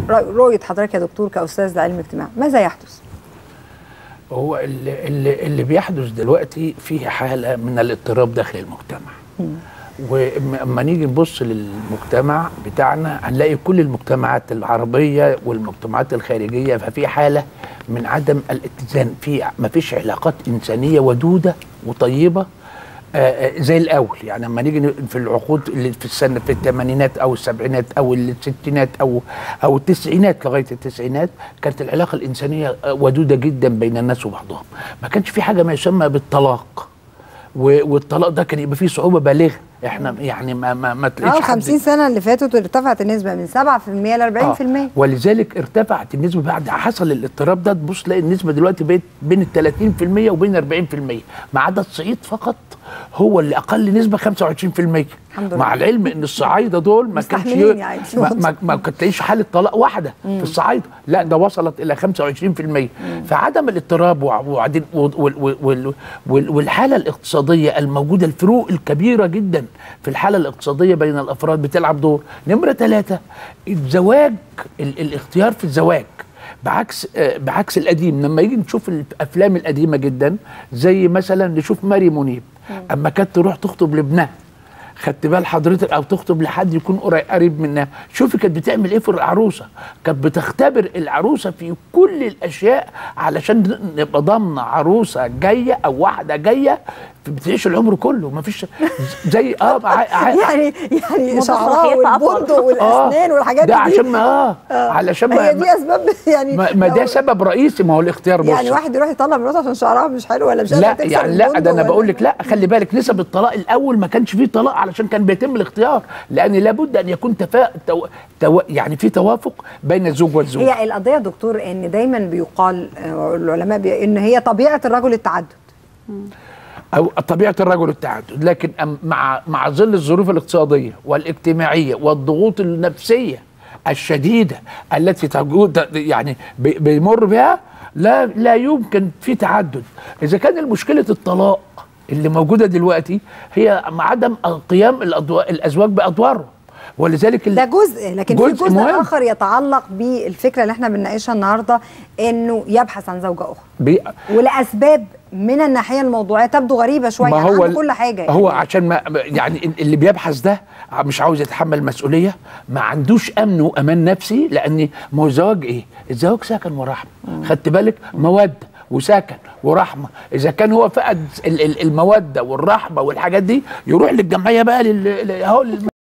رؤيه حضرتك يا دكتور كاستاذ علم اجتماع ماذا يحدث؟ هو اللي, اللي, اللي بيحدث دلوقتي فيه حاله من الاضطراب داخل المجتمع واما نيجي نبص للمجتمع بتاعنا هنلاقي كل المجتمعات العربيه والمجتمعات الخارجيه ففي حاله من عدم الاتزان في ما فيش علاقات انسانيه ودوده وطيبه آه زي الاول يعني لما نيجي في العقود اللي في السنه في الثمانينات او السبعينات او الستينات او او التسعينات لغايه التسعينات كانت العلاقه الانسانيه ودوده جدا بين الناس وبعضهم ما كانش في حاجه ما يسمى بالطلاق والطلاق ده كان يبقى فيه صعوبه بالغه احنا يعني ما ما, ما تلاقيش اه 50 سنه اللي فاتت ارتفعت النسبه من 7% ل 40% آه. ولذلك ارتفعت النسبه بعد حصل الاضطراب ده تبص تلاقي النسبه دلوقتي بقت بين ال 30% وبين 40% ما عدا الصعيد فقط هو اللي اقل نسبه 25% الحمد لله. مع العلم ان الصعايده دول ما كانش يعني ما, ما, ما كانت تعيش حاله طلاق واحده مم. في الصعايده لا ده وصلت الى 25% فعدم الاضطراب وبعدين والحاله الاقتصاديه الموجوده الفروق الكبيره جدا في الحاله الاقتصاديه بين الافراد بتلعب دور نمره ثلاثة الزواج ال الاختيار في الزواج بعكس آه بعكس القديم لما يجي نشوف الافلام القديمه جدا زي مثلا نشوف ماري منيب اما كانت تروح تخطب لابنها خدت بال حضرتك او تخطب لحد يكون قريب منها شوفي كانت بتعمل ايه في العروسه كانت بتختبر العروسه في كل الاشياء علشان نبقى ضامنه عروسه جايه او واحده جايه بتعيش العمر كله ما فيش زي اه يعني يعني شعرها والبندق والاسنان آه والحاجات دي ده عشان ما اه, آه علشان ما هي دي اسباب يعني ما, ما ده سبب رئيسي ما هو الاختيار بص يعني واحد يروح يطلق مراته عشان شعرها مش حلو ولا مش لا يعني لا ده انا بقول لك لا خلي بالك نسب الطلاق الاول ما كانش فيه طلاق علشان كان بيتم الاختيار لان لابد ان يكون تفا... تو... تو... يعني في توافق بين الزوج والزوج هي القضيه دكتور ان دايما بيقال العلماء بي... ان هي طبيعه الرجل التعدد او طبيعه الرجل التعدد لكن مع مع ظل الظروف الاقتصاديه والاجتماعيه والضغوط النفسيه الشديده التي تجود يعني بيمر بها لا لا يمكن في تعدد اذا كان مشكله الطلاق اللي موجوده دلوقتي هي عدم قيام الازواج بادوارهم ولذلك ده جزء لكن جزء في جزء مهم. اخر يتعلق بالفكره اللي احنا بنناقشها النهارده انه يبحث عن زوجه اخرى بي... ولاسباب من الناحيه الموضوعيه تبدو غريبه شويه ما هو يعني كل حاجه يعني. هو عشان ما يعني اللي بيبحث ده مش عاوز يتحمل مسؤوليه ما عندوش امن وامان نفسي لان ما هو الزواج ايه؟ الزواج سكن ورحمه خدت بالك؟ موده وسكن ورحمه اذا كان هو فقد الموده والرحمه والحاجات دي يروح للجمعيه بقى لل... اهو